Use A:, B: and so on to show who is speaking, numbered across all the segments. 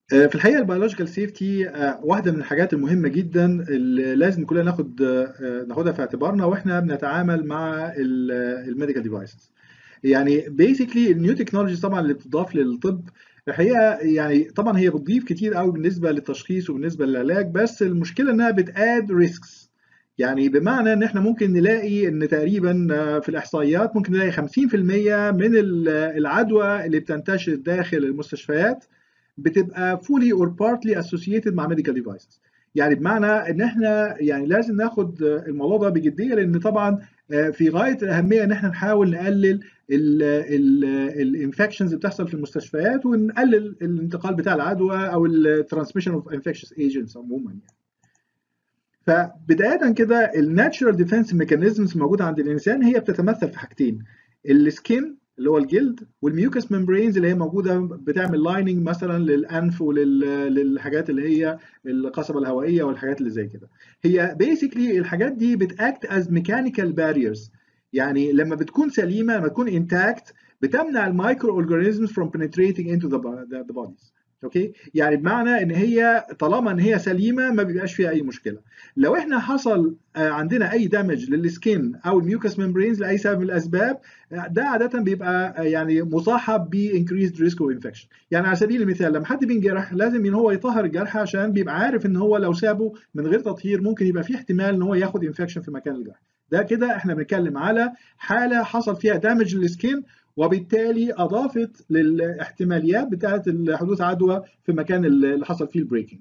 A: في الحقيقه البيولوجيكال سيفتي واحده من الحاجات المهمه جدا اللي لازم كلنا ناخد ناخدها في اعتبارنا واحنا بنتعامل مع الميديكال ديفايسز يعني بيسكلي النيو تكنولوجي طبعا اللي بتضاف للطب الحقيقه يعني طبعا هي بتضيف كتير قوي بالنسبه للتشخيص وبالنسبه للعلاج بس المشكله انها بتاد ريسكس يعني بمعنى ان احنا ممكن نلاقي ان تقريبا في الاحصائيات ممكن نلاقي 50% من العدوى اللي بتنتشر داخل المستشفيات بتبقى fully or partly associated مع medical devices يعني بمعنى ان احنا يعني لازم ناخد الموضوع ده بجديه لان طبعا في غايه الاهميه ان احنا نحاول نقلل الانفكشنز اللي بتحصل في المستشفيات ونقلل الانتقال بتاع العدوى او الترانسميشن اوف انفكشس ايجنتس عموما يعني. فبدايه كده الناتشرال ديفense ميكانيزمز الموجوده عند الانسان هي بتتمثل في حاجتين السكين اللي هو الجلد والميوكس ممبرينز اللي هي موجوده بتعمل لايننج مثلا للانف وللحاجات اللي هي القصبه الهوائيه والحاجات اللي زي كده هي بيسكلي الحاجات دي بتاكت از ميكانيكال باريرز يعني لما بتكون سليمه لما تكون انتاكت بتمنع المايكرو اورجانيزمز from penetrating into the, the bodies اوكي يعني بمعنى ان هي طالما ان هي سليمه ما بيبقاش فيها اي مشكله لو احنا حصل عندنا اي دامج للسكين او الميوكس ممبرينز لاي سبب من الاسباب ده عاده بيبقى يعني مصاحب بانكريزد ريسك اوف انفكشن يعني على سبيل المثال لما حد بينجرح لازم ان هو يطهر الجرح عشان بيبقى عارف ان هو لو سابه من غير تطهير ممكن يبقى في احتمال ان هو ياخد انفكشن في مكان الجرح ده كده احنا بنتكلم على حاله حصل فيها دامج للسكين وبالتالي اضافت للاحتماليات بتاعه حدوث عدوى في مكان اللي حصل فيه البريكنج.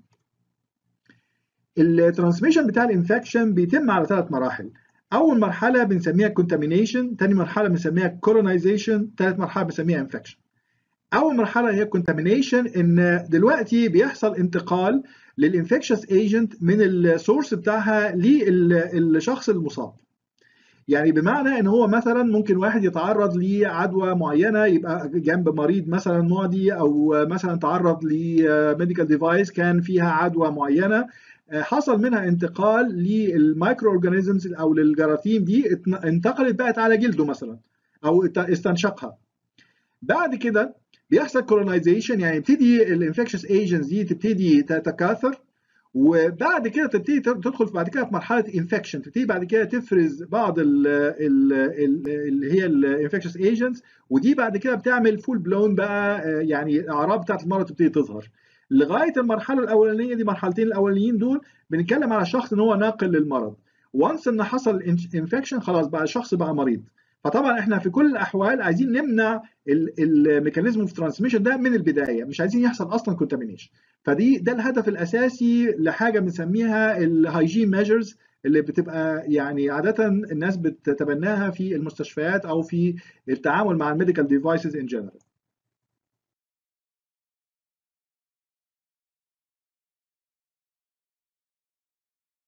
A: الترانسميشن بتاع الانفكشن بيتم على ثلاث مراحل. اول مرحله بنسميها كونتامينيشن، ثاني مرحله بنسميها كولونايزيشن، ثالث مرحله بنسميها انفكشن. اول مرحله هي كونتامينيشن ان دلوقتي بيحصل انتقال للانفكشس ايجنت من السورس بتاعها للشخص المصاب. يعني بمعنى ان هو مثلا ممكن واحد يتعرض لعدوى معينه يبقى جنب مريض مثلا معدي او مثلا تعرض لميديكال ديفايس كان فيها عدوى معينه حصل منها انتقال للمايكرو اورجانيزمز او للجراثيم دي انتقلت بقت على جلده مثلا او استنشقها بعد كده بيحصل كولونايزيشن يعني يبتدي الانفكشس ايجنتس دي تبتدي تتكاثر وبعد كده تبتدي تدخل بعد كده في مرحله انفكشن تبتدي بعد كده تفرز بعض ال ال ال اللي هي الانفكشس ايجنتس ودي بعد كده بتعمل فول بلون بقى يعني الاعراض بتاعت المرض تبتدي تظهر لغايه المرحله الاولانيه دي مرحلتين الاولانيين دول بنتكلم على شخص ان هو ناقل للمرض وانس ان حصل انفكشن خلاص بقى الشخص بقى مريض فطبعا احنا في كل الاحوال عايزين نمنع الميكانيزم اوف ترانسميشن ده من البدايه مش عايزين يحصل اصلا كونتامينيشن فدي ده الهدف الاساسي لحاجه بنسميها الهايجين ميجرز اللي بتبقى يعني عاده الناس بتتبناها في المستشفيات او في التعامل مع الميديكال ديفايسز ان جنرال